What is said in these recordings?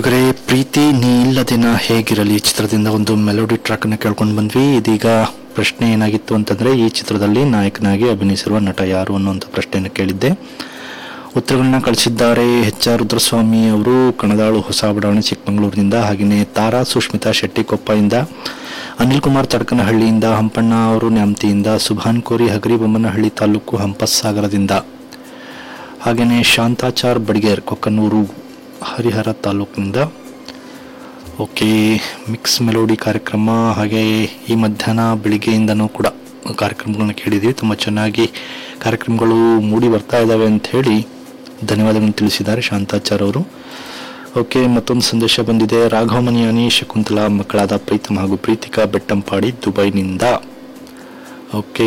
ಹಾಗಾದ್ರೆ ಪ್ರೀತಿ ನೀ ಇಲ್ಲದಿನ ಹೇಗಿರಲಿ ಚಿತ್ರದಿಂದ ಒಂದು ಮೆಲೋಡಿ ಟ್ರ್ಯಾಕ್ ಅನ್ನ ಕೇಳ್ಕೊಂಡು ಬಂದ್ವಿ ಇದೀಗ ಪ್ರಶ್ನೆ ಏನಾಗಿತ್ತು ಅಂತಂದ್ರೆ ಈ ಚಿತ್ರದಲ್ಲಿ ನಾಯಕನಾಗಿ ಅಭಿನಯಿಸಿರುವ ನಟ ಯಾರು ಅನ್ನುವಂಥ ಪ್ರಶ್ನೆಯನ್ನು ಕೇಳಿದ್ದೆ ಉತ್ತರಗಳನ್ನ ಕಳಿಸಿದ್ದಾರೆ ಎಚ್ ಆರ್ ರುದ್ರಸ್ವಾಮಿ ಅವರು ಕಣದಾಳು ಹೊಸ ಬಡಾವಣೆ ಚಿಕ್ಕಮಗಳೂರಿನಿಂದ ಹಾಗೆಯೇ ತಾರಾ ಸುಷ್ಮಿತಾ ಶೆಟ್ಟಿಕೊಪ್ಪಯಿಂದ ಅನಿಲ್ ಕುಮಾರ್ ತಡಕನಹಳ್ಳಿಯಿಂದ ಹಂಪಣ್ಣ ಅವರು ನ್ಯಾಮತಿಯಿಂದ ಸುಭಾನ್ ಕೋರಿ ಹಗರಿಬೊಮ್ಮನಹಳ್ಳಿ ತಾಲೂಕು ಹಂಪಸಾಗರದಿಂದ ಹಾಗೆಯೇ ಶಾಂತಾಚಾರ್ ಬಡಿಗೇರ್ ಕೊಕ್ಕನೂರು ಹರಿಹರ ತಾಲೂಕಿನಿಂದ ಓಕೆ ಮಿಕ್ಸ್ ಮೆಲೋಡಿ ಕಾರ್ಯಕ್ರಮ ಹಾಗೆ ಈ ಮಧ್ಯಾಹ್ನ ಬೆಳಿಗ್ಗೆಯಿಂದನೂ ಕೂಡ ಕಾರ್ಯಕ್ರಮಗಳನ್ನ ಕೇಳಿದ್ವಿ ತುಂಬ ಚೆನ್ನಾಗಿ ಕಾರ್ಯಕ್ರಮಗಳು ಮೂಡಿ ಬರ್ತಾ ಇದ್ದಾವೆ ಅಂತ ಹೇಳಿ ಧನ್ಯವಾದಗಳನ್ನು ತಿಳಿಸಿದ್ದಾರೆ ಶಾಂತಾಚಾರ್ ಅವರು ಓಕೆ ಮತ್ತೊಂದು ಸಂದೇಶ ಬಂದಿದೆ ರಾಘವ ಮನಿಯಾನಿ ಶಕುಂತಲಾ ಮಕ್ಕಳಾದ ಪ್ರೀತಮ್ ಹಾಗೂ ಪ್ರೀತಿಕಾ ಬೆಟ್ಟಂಪಾಡಿ ದುಬೈನಿಂದ ಓಕೆ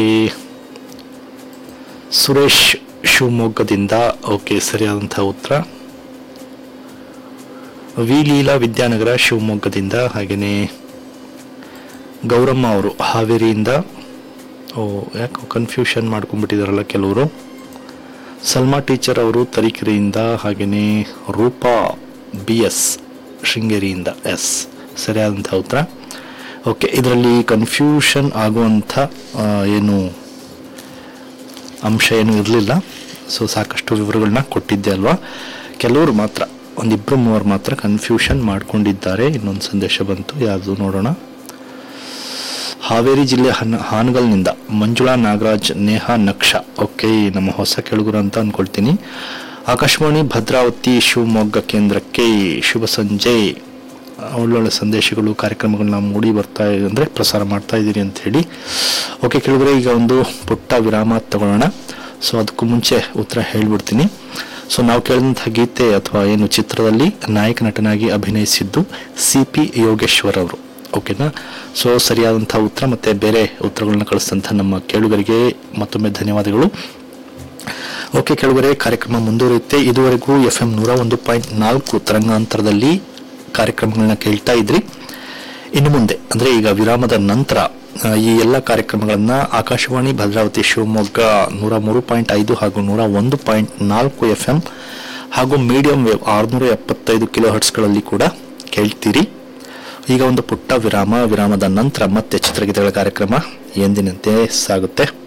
ಸುರೇಶ್ ಶಿವಮೊಗ್ಗದಿಂದ ಓಕೆ ಸರಿಯಾದಂತಹ ಉತ್ತರ ವಿ ಲೀಲಾ ವಿದ್ಯಾನಗರ ಶಿವಮೊಗ್ಗದಿಂದ ಹಾಗೆಯೇ ಗೌರಮ್ಮ ಅವರು ಹಾವೇರಿಯಿಂದ ಓ ಯಾಕೋ ಕನ್ಫ್ಯೂಷನ್ ಮಾಡ್ಕೊಂಡ್ಬಿಟ್ಟಿದಾರಲ್ಲ ಕೆಲವರು ಸಲ್ಮಾ ಟೀಚರ್ ಅವರು ತರೀಕೆರೆಯಿಂದ ಹಾಗೆಯೇ ರೂಪಾ ಬಿ ಎಸ್ ಶೃಂಗೇರಿಯಿಂದ ಎಸ್ ಸರಿಯಾದಂಥ ಉತ್ತರ ಓಕೆ ಇದರಲ್ಲಿ ಕನ್ಫ್ಯೂಷನ್ ಆಗುವಂಥ ಆ, ಏನು ಅಂಶ ಏನು ಇರಲಿಲ್ಲ ಸೊ ಸಾಕಷ್ಟು ವಿವರಗಳನ್ನ ಕೊಟ್ಟಿದ್ದೆ ಅಲ್ವಾ ಕೆಲವರು ಮಾತ್ರ ಒಂದಿಬ್ಬರು ಮೂವರು ಮಾತ್ರ ಕನ್ಫ್ಯೂಷನ್ ಮಾಡ್ಕೊಂಡಿದ್ದಾರೆ ಇನ್ನೊಂದು ಸಂದೇಶ ಬಂತು ಯಾವುದು ನೋಡೋಣ ಹಾವೇರಿ ಜಿಲ್ಲೆ ಹನ್ ಹಾನಗಲ್ನಿಂದ ಮಂಜುಳಾ ನಾಗರಾಜ್ ನೇಹಾ ನಕ್ಷ ಓಕೆ ನಮ್ಮ ಹೊಸ ಕೆಳಗುರು ಅಂತ ಅನ್ಕೊಳ್ತೀನಿ ಆಕಾಶವಾಣಿ ಭದ್ರಾವತಿ ಶಿವಮೊಗ್ಗ ಕೇಂದ್ರಕ್ಕೆ ಶುಭ ಸಂಜೆ ಒಳ್ಳೊಳ್ಳೆ ಸಂದೇಶಗಳು ಕಾರ್ಯಕ್ರಮಗಳನ್ನ ಮೂಡಿ ಬರ್ತಾ ಅಂದರೆ ಪ್ರಸಾರ ಮಾಡ್ತಾ ಇದ್ದೀರಿ ಅಂತ ಹೇಳಿ ಓಕೆ ಕೇಳಿದ್ರೆ ಈಗ ಒಂದು ಪುಟ್ಟ ವಿರಾಮ ತಗೊಳ್ಳೋಣ ಸೊ ಅದಕ್ಕೂ ಮುಂಚೆ ಉತ್ತರ ಹೇಳ್ಬಿಡ್ತೀನಿ ಸೊ ನಾವು ಕೇಳಿದಂತಹ ಗೀತೆ ಅಥವಾ ಏನು ಚಿತ್ರದಲ್ಲಿ ನಾಯಕ ನಟನಾಗಿ ಅಭಿನಯಿಸಿದ್ದು ಸಿ ಪಿ ಯೋಗೇಶ್ವರ್ ಅವರು ಓಕೆನಾ ಸೊ ಸರಿಯಾದಂತಹ ಉತ್ತರ ಮತ್ತೆ ಬೇರೆ ಉತ್ತರಗಳನ್ನ ಕಳಿಸಿದಂಥ ನಮ್ಮ ಕೇಳುಗರಿಗೆ ಮತ್ತೊಮ್ಮೆ ಧನ್ಯವಾದಗಳು ಓಕೆ ಕೆಳಗರೆ ಕಾರ್ಯಕ್ರಮ ಮುಂದುವರಿಯುತ್ತೆ ಇದುವರೆಗೂ ಎಫ್ ಎಂ ನೂರ ಒಂದು ಪಾಯಿಂಟ್ ನಾಲ್ಕು ತರಂಗಾಂತರದಲ್ಲಿ ಕಾರ್ಯಕ್ರಮಗಳನ್ನ ಕೇಳ್ತಾ ಇದ್ರಿ ಇನ್ನು ಮುಂದೆ ಅಂದ್ರೆ ಈಗ ವಿರಾಮದ ನಂತರ ಆ, ಈ ಎಲ್ಲ ಕಾರ್ಯಕ್ರಮಗಳನ್ನ ಆಕಾಶವಾಣಿ ಭದ್ರಾವತಿ ಶಿವಮೊಗ್ಗ ನೂರ ಮೂರು ಪಾಯಿಂಟ್ ಐದು ಹಾಗೂ ನೂರ ಒಂದು ಪಾಯಿಂಟ್ ನಾಲ್ಕು ಎಫ್ ಎಂ ಹಾಗೂ ಮೀಡಿಯಂ ವೇವ್ ಆರುನೂರ ಎಪ್ಪತ್ತೈದು ಕಿಲೋ ಹರ್ಟ್ಸ್ಗಳಲ್ಲಿ ಕೂಡ ಕೇಳ್ತೀರಿ ಈಗ ಒಂದು ಪುಟ್ಟ ವಿರಾಮ ವಿರಾಮದ ನಂತರ ಮತ್ತೆ ಚಿತ್ರಗೀತೆಗಳ ಕಾರ್ಯಕ್ರಮ ಎಂದಿನಂತೆ ಸಾಗುತ್ತೆ